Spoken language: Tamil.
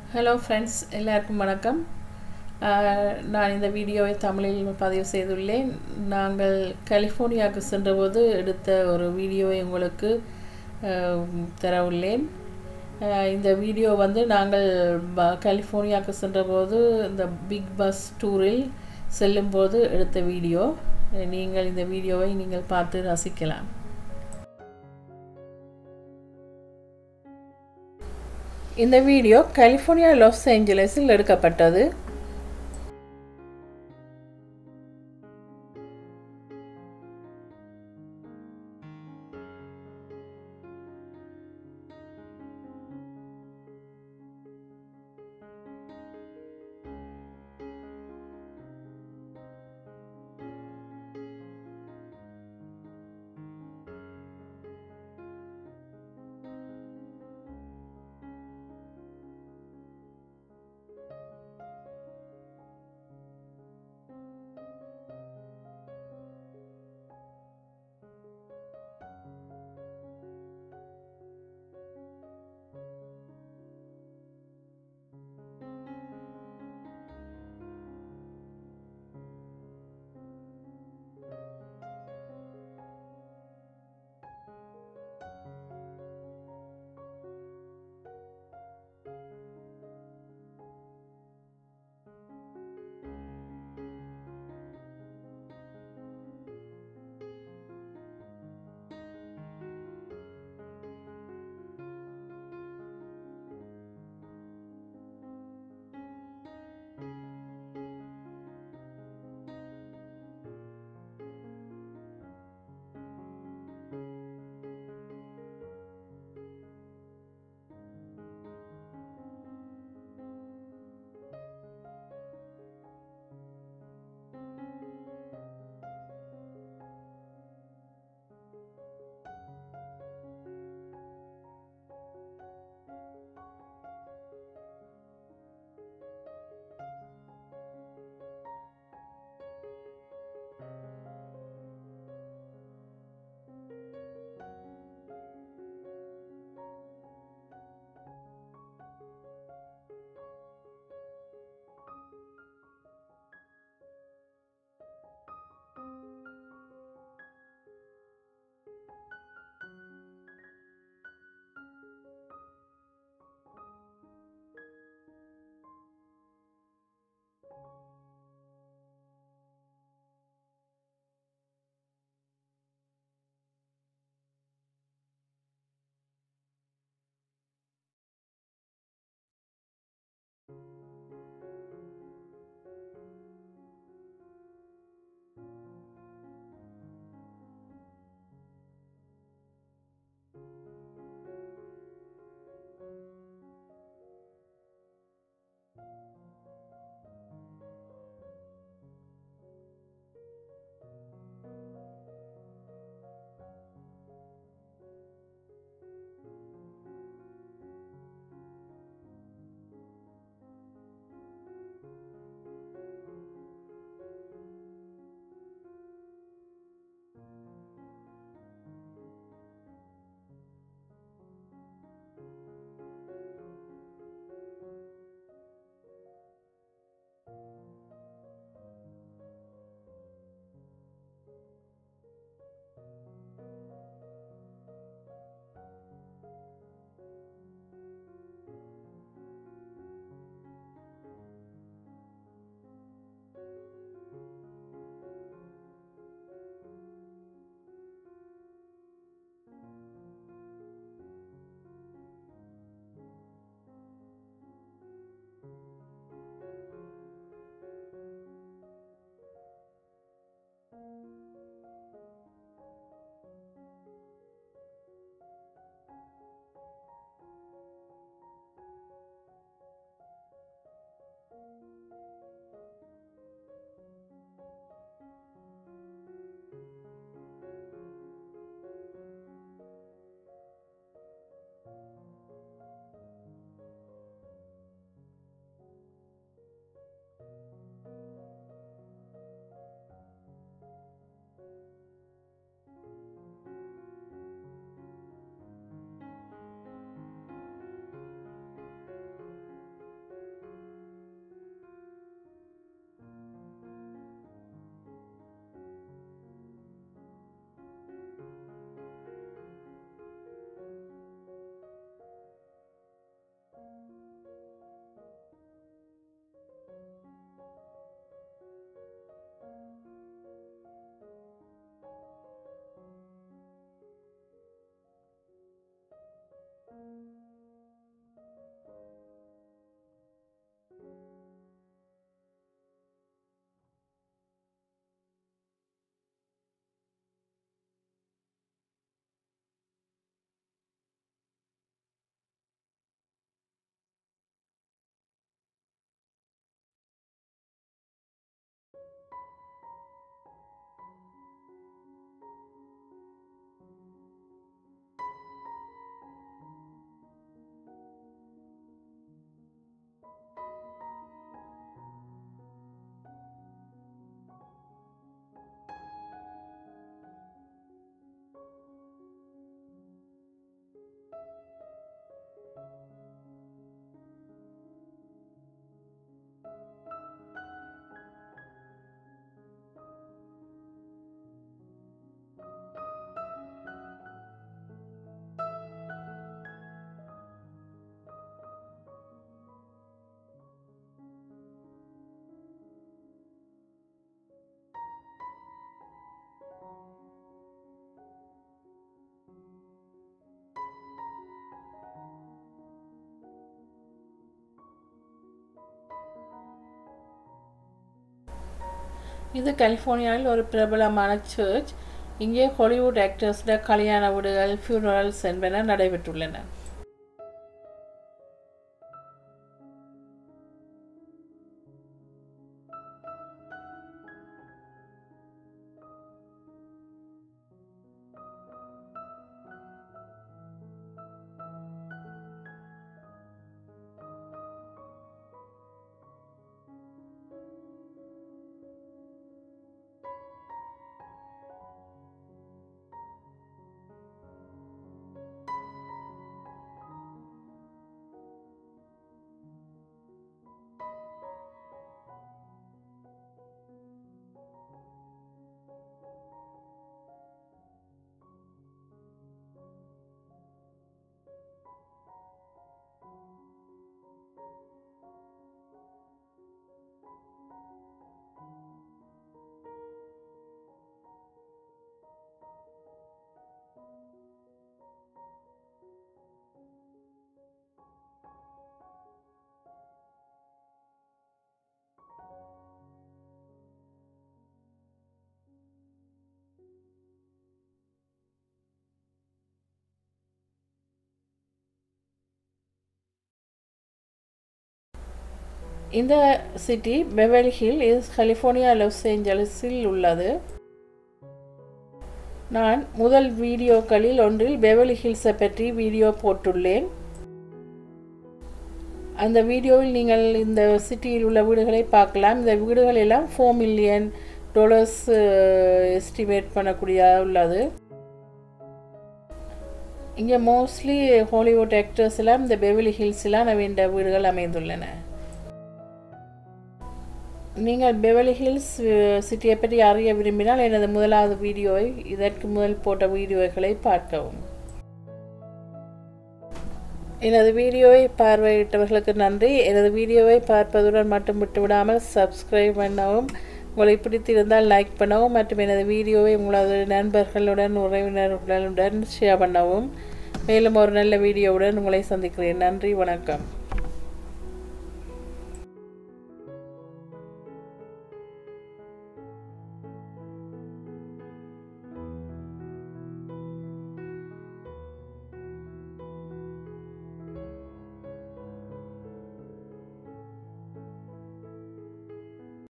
ஹலோ ஃப்ரெண்ட்ஸ் எல்லாருக்கும் வணக்கம் ஆஹ், நான் இந்த வீடியோவை தமிழில் பதிவு செய்துள்ளேன் நாங்கள் கலிஃபோர்னியாவுக்கு சென்றபோது எடுத்த ஒரு வீடியோவை உங்களுக்கு ஆஹ், தர உள்ளேன் ஆஹ், இந்த வீடியோ வந்து நாங்கள் ப- கலிஃபோர்னியாவுக்கு சென்றபோது இந்த பிக் பஸ் டூரில் செல்லும்போது எடுத்த வீடியோ நீங்கள் இந்த வீடியோவை நீங்கள் பார்த்து ரசிக்கலாம் இந்த வீடியோ கலிஃபோர்னியா லாஸ் ஏஞ்சலஸில் எடுக்கப்பட்டது இது கலிஃபோர்னியாவில் ஒரு பிரபலமான சர்ச் இங்கே ஹாலிவுட் ஆக்டர்ஸோட கல்யாண வீடுகள் ஃபியூனரல்ஸ் என்பன நடைபெற்றுள்ளன இந்த city Beverly Hill is California Los ஏஞ்சல்ஸில் உள்ளது நான் முதல் வீடியோக்களில் ஒன்றில் பெவலி ஹில்ஸை பற்றி வீடியோ போட்டுள்ளேன் அந்த வீடியோவில் நீங்கள் இந்த சிட்டியில் உள்ள வீடுகளை பார்க்கலாம் இந்த வீடுகள் எல்லாம் ஃபோர் மில்லியன் டாலர்ஸ் எஸ்டிமேட் பண்ணக்கூடியதாக உள்ளது இங்கே மோஸ்ட்லி ஹாலிவுட் ஆக்டர்ஸ் எல்லாம் இந்த பெவலி ஹில்ஸ்லாம் நவீன வீடுகள் அமைந்துள்ளன நீங்கள் பெவலி ஹில்ஸ் சிட்டியை பற்றி அறிய விரும்பினால் எனது முதலாவது வீடியோவை இதற்கு முதல் போட்ட வீடியோக்களை பார்க்கவும் எனது வீடியோவை பார்வையிட்டவர்களுக்கு நன்றி எனது வீடியோவை பார்ப்பதுடன் மட்டும் விட்டுவிடாமல் சப்ஸ்கிரைப் பண்ணவும் உங்களை பிடித்திருந்தால் லைக் பண்ணவும் மற்றும் எனது வீடியோவை உங்களது நண்பர்களுடன் உறவினர்களுடன் ஷேர் பண்ணவும் மேலும் ஒரு நல்ல வீடியோவுடன் உங்களை சந்திக்கிறேன் நன்றி வணக்கம்